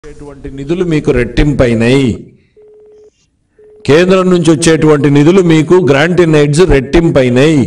వచ్చేటువంటి నిధులు మీకు రెట్టింపైనాయి కేంద్రం నుంచి వచ్చేటువంటి నిధులు మీకు గ్రాంట్ ఇన్ ఎయిడ్స్ రెట్టింపైనాయి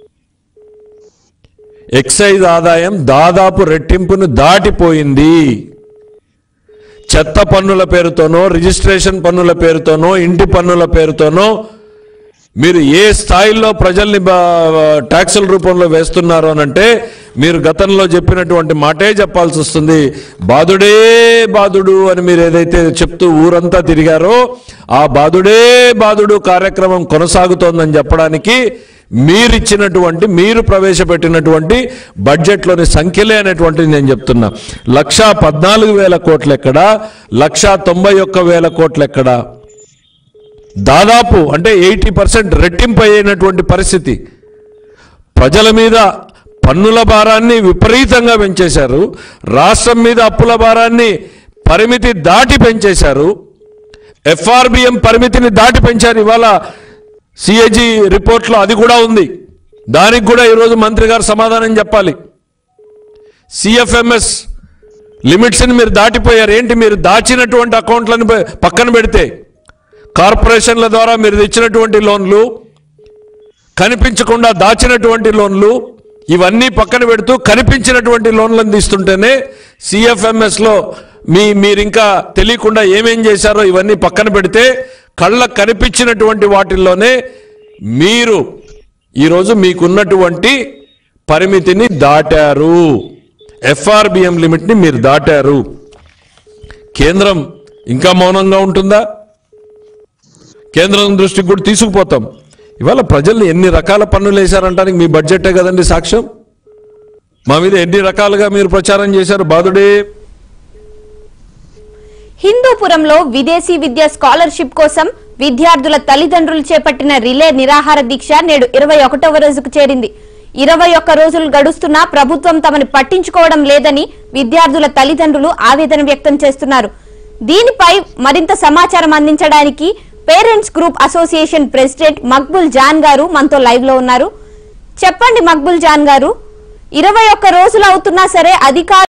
ఎక్సైజ్ ఆదాయం దాదాపు రెట్టింపును దాటిపోయింది చెత్త పన్నుల పేరుతోనో రిజిస్ట్రేషన్ పన్నుల పేరుతోనో ఇంటి పన్నుల పేరుతోనో మీరు ఏ స్థాయిలో ప్రజల్ని బా- ట్యాక్సుల రూపంలో వేస్తున్నారు అని అంటే మీరు గతంలో చెప్పినటువంటి మాటే చెప్పాల్సి వస్తుంది బాధుడే బాధుడు అని మీరు ఏదైతే చెప్తూ ఊరంతా తిరిగారో ఆ బాధుడే బాధుడు కార్యక్రమం కొనసాగుతోందని చెప్పడానికి మీరిచ్చినటువంటి మీరు ప్రవేశపెట్టినటువంటి బడ్జెట్లోని సంఖ్యలే అనేటువంటిది నేను చెప్తున్నా లక్షా పద్నాలుగు వేల కోట్లు ఎక్కడా లక్షా తొంభై ఒక్క వేల కోట్లు ఎక్కడా దాదాపు అంటే ఎయిటీ పర్సెంట్ రెట్టింపు అయినటువంటి పరిస్థితి ప్రజల మీద పన్నుల భారాన్ని విపరీతంగా పెంచేశారు రాష్ట్రం మీద అప్పుల భారాన్ని పరిమితి దాటి పెంచేశారు ఎఫ్ఆర్బిఎం పరిమితిని దాటి పెంచారు ఇవాళ సిఏజీ రిపోర్ట్లో అది కూడా ఉంది దానికి కూడా ఈరోజు మంత్రి గారు సమాధానం చెప్పాలి సిఎఫ్ఎంఎస్ లిమిట్స్ని మీరు దాటిపోయారు ఏంటి మీరు దాచినటువంటి అకౌంట్లను పె- పక్కన పెడితే కార్పొరేషన్ల ద్వారా మీరు తెచ్చినటువంటి లోన్లు కనిపించకుండా దాచినటువంటి లోన్లు ఇవన్నీ పక్కన పెడుతూ కనిపించినటువంటి లోన్లను తీస్తుంటేనే సిఎఫ్ఎంఎస్లో మీ మీరు ఇంకా తెలియకుండా ఏమేం చేశారో ఇవన్నీ పక్కన పెడితే కళ్ళకు కనిపించినటువంటి వాటిల్లోనే మీరు ఈరోజు మీకున్నటువంటి పరిమితిని దాటారు ఎఫ్ఆర్బిఎం లిమిట్ని మీరు దాటారు కేంద్రం ఇంకా మౌనంగా ఉంటుందా కేంద్రం దృష్టికి కూడా తీసుకుపోతాం ఇవాళ ప్రజల్ని ఎన్ని రకాల పన్నులు వేశారంటానికి మీ బడ్జెటే కదండి సాక్ష్యం మా మీద ఎన్ని రకాలుగా మీరు ప్రచారం చేశారు బాధుడే హిందూపురంలో విదేశీ విద్యా స్కాలర్షిప్ కోసం విద్యార్థుల తల్లిదండ్రులు చేపట్టిన రిలే నిరాహార దీక్ష నేడు ఇరవై ఒకటవ రోజుకు చేరింది ఇరవై ఒక్క రోజులు గడుస్తున్నా ప్రభుత్వం తమని పట్టించుకోవడం లేదని విద్యార్థుల తల్లిదండ్రులు ఆవేదన వ్యక్తం చేస్తున్నారు దీనిపై మరింత సమాచారం అందించడానికి parents group association president Maqbool Jan గారు మనతో లైవ్ లో ఉన్నారు చెప్పండి మక్బుల్ జాన్ గారు ఇరవై ఒక్క రోజులు అవుతున్నా సరే అధికారులు